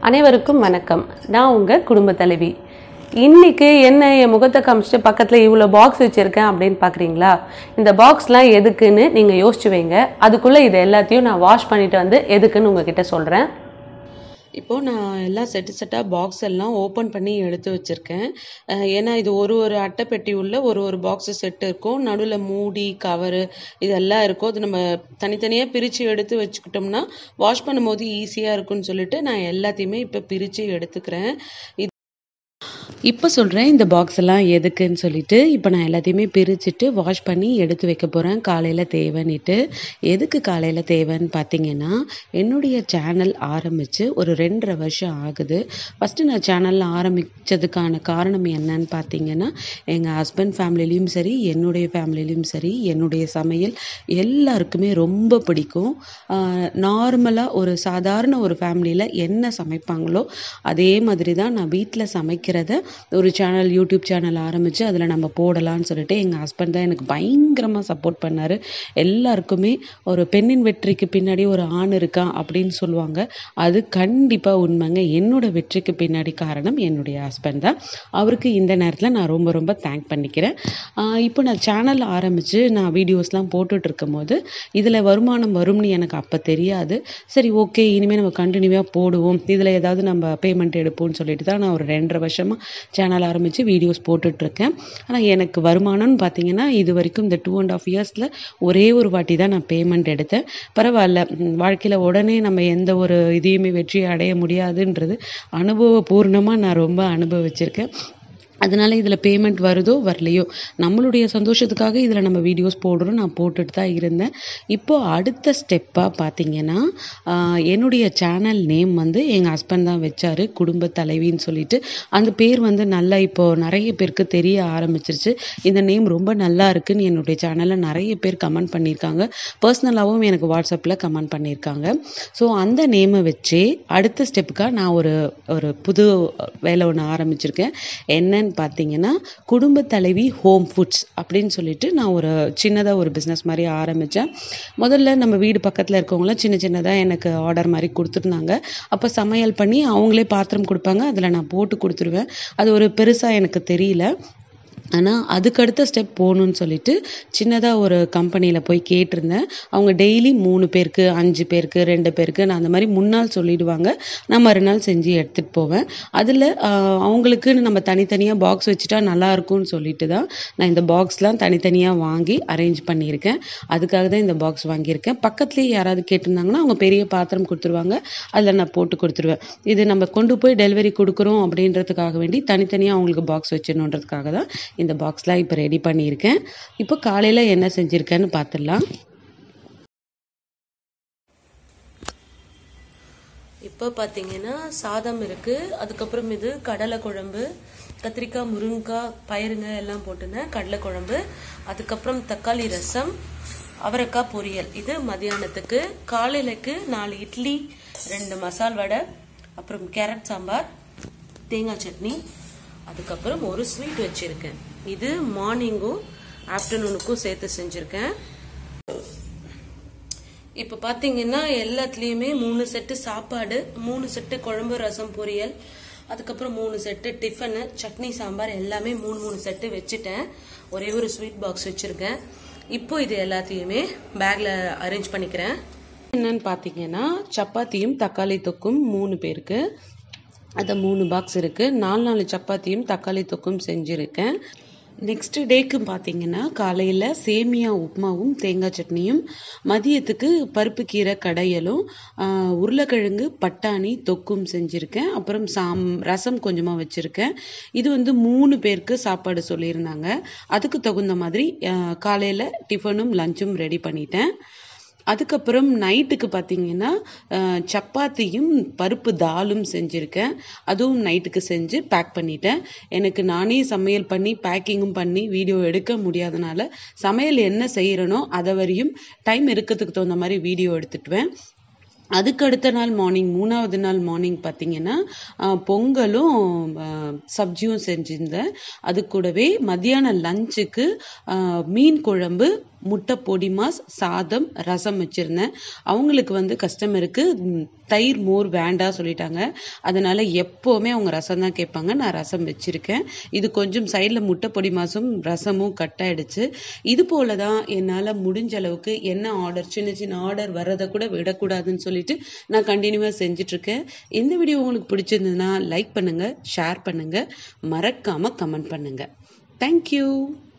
அனைவருக்கும் வணக்கம் நான் உங்கள் குடும்ப தலைவி இன்னைக்கு என்ன என் முகத்தை காமிச்சிட்டு பக்கத்தில் இவ்வளோ பாக்ஸ் வச்சுருக்கேன் அப்படின்னு பார்க்குறீங்களா இந்த பாக்ஸ்லாம் எதுக்குன்னு நீங்கள் யோசிச்சு வைங்க அதுக்குள்ளே இது எல்லாத்தையும் நான் வாஷ் பண்ணிட்டு வந்து எதுக்குன்னு உங்ககிட்ட சொல்கிறேன் இப்போ நான் எல்லாம் செட்டு செட்டாக பாக்ஸ் எல்லாம் ஓப்பன் பண்ணி எடுத்து வச்சுருக்கேன் ஏன்னா இது ஒரு ஒரு அட்டைப்பெட்டி உள்ள ஒரு ஒரு பாக்ஸ் செட்டு இருக்கும் நடுவில் மூடி கவரு இதெல்லாம் இருக்கும் அது நம்ம தனித்தனியாக பிரித்து எடுத்து வச்சுக்கிட்டோம்னா வாஷ் பண்ணும்போது ஈஸியாக இருக்கும்னு சொல்லிட்டு நான் எல்லாத்தையுமே இப்போ பிரித்து எடுத்துக்கிறேன் இது இப்போ சொல்கிறேன் இந்த பாக்ஸ் எல்லாம் எதுக்குன்னு சொல்லிட்டு இப்போ நான் எல்லாத்தையுமே பிரிச்சுட்டு வாஷ் பண்ணி எடுத்து வைக்க போகிறேன் காலையில் தேவைன்னுட்டு எதுக்கு காலையில் தேவைன்னு பார்த்தீங்கன்னா என்னுடைய சேனல் ஆரம்பித்து ஒரு ரெண்டரை வருஷம் ஆகுது ஃபஸ்ட்டு நான் சேனல் ஆரம்பித்ததுக்கான காரணம் என்னன்னு பார்த்தீங்கன்னா எங்கள் ஹஸ்பண்ட் ஃபேமிலிலையும் சரி என்னுடைய ஃபேமிலிலையும் சரி என்னுடைய சமையல் எல்லாருக்குமே ரொம்ப பிடிக்கும் நார்மலாக ஒரு சாதாரண ஒரு ஃபேமிலியில் என்ன சமைப்பாங்களோ அதே மாதிரி தான் நான் வீட்டில் சமைக்கிறத ஒரு சேனல் யூடியூப் சேனல் ஆரம்பித்து அதில் நம்ம போடலான்னு சொல்லிட்டு எங்கள் ஹஸ்பண்ட் தான் எனக்கு பயங்கரமாக சப்போர்ட் பண்ணார் எல்லாருக்குமே ஒரு பெண்ணின் வெற்றிக்கு பின்னாடி ஒரு ஆண் இருக்கான் அப்படின்னு சொல்லுவாங்க அது கண்டிப்பாக உண்மைங்க என்னோட வெற்றிக்கு பின்னாடி காரணம் என்னுடைய ஹஸ்பண்ட் தான் அவருக்கு இந்த நேரத்தில் நான் ரொம்ப ரொம்ப தேங்க் பண்ணிக்கிறேன் ஆஹ் இப்போ நான் சேனல் ஆரம்பித்து நான் வீடியோஸ்லாம் போட்டுட்டு இருக்கும்போது இதில் வருமானம் வரும்னு எனக்கு அப்போ தெரியாது சரி ஓகே இனிமேல் நம்ம கண்டினியூவாக போடுவோம் இதில் ஏதாவது நம்ம பேமெண்ட் எடுப்போம்னு சொல்லிட்டு தான் நான் ஒரு ரெண்டரை வருஷமாக சேனல் ஆரம்பித்து வீடியோஸ் போட்டுட்ருக்கேன் ஆனால் எனக்கு வருமானம்னு பார்த்தீங்கன்னா இது வரைக்கும் இந்த டூ அண்ட் ஆஃப் இயர்ஸில் ஒரே ஒரு வாட்டி தான் நான் பேமெண்ட் எடுத்தேன் பரவாயில்ல வாழ்க்கையில் உடனே நம்ம எந்த ஒரு இதையுமே வெற்றி அடைய முடியாதுன்றது அனுபவபூர்ணமாக நான் ரொம்ப அனுபவிச்சிருக்கேன் அதனால இதில் பேமெண்ட் வருதோ வரலையோ நம்மளுடைய சந்தோஷத்துக்காக இதில் நம்ம வீடியோஸ் போடுறோம் நான் போட்டுட்டு தான் இருந்தேன் இப்போ அடுத்த ஸ்டெப்பாக பார்த்தீங்கன்னா ஆஹ், என்னுடைய சேனல் நேம் வந்து எங்கள் ஹஸ்பண்ட் தான் வச்சாரு குடும்ப தலைவின்னு சொல்லிட்டு அந்த பேர் வந்து நல்லா இப்போ நிறைய பேருக்கு தெரிய ஆரம்பிச்சிருச்சு இந்த நேம் ரொம்ப நல்லா இருக்குன்னு என்னுடைய சேனலில் நிறைய பேர் கமெண்ட் பண்ணியிருக்காங்க பர்சனலாகவும் எனக்கு வாட்ஸ்அப்பில் கமெண்ட் பண்ணியிருக்காங்க ஸோ அந்த நேமை வச்சே அடுத்த ஸ்டெப்புக்காக நான் ஒரு ஒரு புது வேலை ஒன்று ஆரம்பிச்சிருக்கேன் என்னன்னு பார்த்தீங்கன்னா குடும்ப தலைவி ஹோம் ஃபுட்ஸ் அப்படின்னு சொல்லிட்டு நான் ஒரு சின்னதாக ஒரு பிஸ்னஸ் மாதிரி ஆரம்பித்தேன் முதல்ல நம்ம வீடு பக்கத்தில் இருக்கவங்களாம் சின்ன சின்னதாக எனக்கு ஆர்டர் மாதிரி கொடுத்துருந்தாங்க அப்போ சமையல் பண்ணி அவங்களே பாத்திரம் கொடுப்பாங்க அதில் நான் போட்டு கொடுத்துருவேன் அது ஒரு பெருசாக எனக்கு தெரியல ஆனால் அதுக்கு அடுத்த ஸ்டெப் போகணுன்னு சொல்லிட்டு சின்னதாக ஒரு கம்பெனியில் போய் கேட்டிருந்தேன் அவங்க டெய்லி மூணு பேருக்கு அஞ்சு பேருக்கு ரெண்டு பேருக்கு நான் அந்த மாதிரி முன்னாள் சொல்லிடுவாங்க நான் மறுநாள் செஞ்சு எடுத்துகிட்டு போவேன் அதில் அவங்களுக்குன்னு நம்ம தனித்தனியாக பாக்ஸ் வச்சுட்டா நல்லா இருக்கும்னு சொல்லிட்டு தான் நான் இந்த பாக்ஸ்லாம் தனித்தனியாக வாங்கி அரேஞ்ச் பண்ணியிருக்கேன் அதுக்காக தான் இந்த பாக்ஸ் வாங்கியிருக்கேன் பக்கத்துலேயே யாராவது கேட்டிருந்தாங்கன்னா அவங்க பெரிய பாத்திரம் கொடுத்துருவாங்க அதில் நான் போட்டு கொடுத்துருவேன் இது நம்ம கொண்டு போய் டெலிவரி கொடுக்குறோம் அப்படின்றதுக்காக வேண்டி தனித்தனியாக அவங்களுக்கு பாக்ஸ் வச்சிடணுன்றதுக்காக தான் இந்த பாக்ஸ்லாம் இப்போ ரெடி பண்ணியிருக்கேன் இப்போ காலையில் என்ன செஞ்சுருக்கேன்னு பார்த்துடலாம் இப்போ பார்த்தீங்கன்னா சாதம் இருக்குது அதுக்கப்புறம் இது கடலை குழம்பு கத்திரிக்காய் முருங்கைக்காய் பயிருங்க எல்லாம் போட்டுனேன் கடலை குழம்பு அதுக்கப்புறம் தக்காளி ரசம் அவரைக்காய் பொரியல் இது மதியானத்துக்கு காலையிலக்கு நாலு இட்லி ரெண்டு மசால் வடை அப்புறம் கேரட் சாம்பார் தேங்காய் சட்னி அதுக்கப்புறம் ஒரு ஸ்வீட் வச்சிருக்கேன் இது மார்னிங்கும் ஆஃப்டர்நூனுக்கும் சேர்த்து செஞ்சுருக்கேன் இப்போ பார்த்தீங்கன்னா எல்லாத்துலேயுமே மூணு செட்டு சாப்பாடு மூணு செட்டு குழம்பு ரசம் பொரியல் அதுக்கப்புறம் மூணு செட்டு டிஃபனு சட்னி சாம்பார் எல்லாமே மூணு மூணு செட்டு வச்சுட்டேன் ஒரே ஒரு ஸ்வீட் பாக்ஸ் வச்சுருக்கேன் இப்போ இது எல்லாத்தையுமே பேக்கில் அரேஞ்ச் பண்ணிக்கிறேன் என்னன்னு பார்த்தீங்கன்னா சப்பாத்தியும் தக்காளி தொக்கும் மூணு பேருக்கு அது மூணு பாக்ஸ் இருக்குது நாலு நாலு சப்பாத்தியும் தக்காளி தொக்கும் செஞ்சுருக்கேன் நெக்ஸ்ட் டேக்கு பார்த்தீங்கன்னா காலையில் சேமியா உப்புமாவும் தேங்காய் சட்னியும் மதியத்துக்கு பருப்பு கீரை கடையலும் ஆஹ், உருளைக்கிழங்கு பட்டாணி தொக்கும் செஞ்சுருக்கேன் அப்புறம் சாம் ரசம் கொஞ்சமாக வச்சுருக்கேன் இது வந்து மூணு பேருக்கு சாப்பாடு சொல்லியிருந்தாங்க அதுக்கு தகுந்த மாதிரி காலையில் டிஃபனும் லஞ்சும் ரெடி பண்ணிட்டேன் அதுக்கப்புறம் நைட்டுக்கு பார்த்தீங்கன்னா அஹ், சப்பாத்தியும் பருப்பு தாலும் செஞ்சுருக்கேன் அதுவும் நைட்டுக்கு செஞ்சு பேக் பண்ணிட்டேன் எனக்கு நானே சமையல் பண்ணி பேக்கிங்கும் பண்ணி வீடியோ எடுக்க முடியாதனால சமையல் என்ன செய்கிறனோ அதை வரையும் டைம் இருக்கிறதுக்கு தகுந்த மாதிரி வீடியோ எடுத்துட்டுவேன் அதுக்கு அடுத்த நாள் மார்னிங் மூணாவது நாள் மார்னிங் பார்த்தீங்கன்னா ஆஹ், பொங்கலும் ஆஹ், சப்ஜியும் செஞ்சிருந்தேன் அது கூடவே மத்தியான லஞ்சுக்கு மீன் குழம்பு முட்டை பொடி மாஸ் சாதம் ரசம் வச்சுருந்தேன் அவங்களுக்கு வந்து கஸ்டமருக்கு ம், தயிர் மோர் வேண்டாம் சொல்லிட்டாங்க அதனால எப்போவுமே அவங்க ரசம் தான் கேட்பாங்க நான் ரசம் வச்சுருக்கேன் இது கொஞ்சம் சைடில் முட்டை பொடி மாசும் ரசமும் கட் ஆயிடுச்சு இது போல தான் என்னால் முடிஞ்ச அளவுக்கு என்ன ஆர்டர் சின்ன சின்ன ஆர்டர் வர்றதை கூட விடக்கூடாதுன்னு சொல்லிட்டு நான் கண்டினியூவாக செஞ்சுட்ருக்கேன் இந்த வீடியோ உங்களுக்கு பிடிச்சிருந்ததுன்னா லைக் பண்ணுங்கள் ஷேர் பண்ணுங்கள் மறக்காமல் கமெண்ட் பண்ணுங்கள் தேங்க்யூ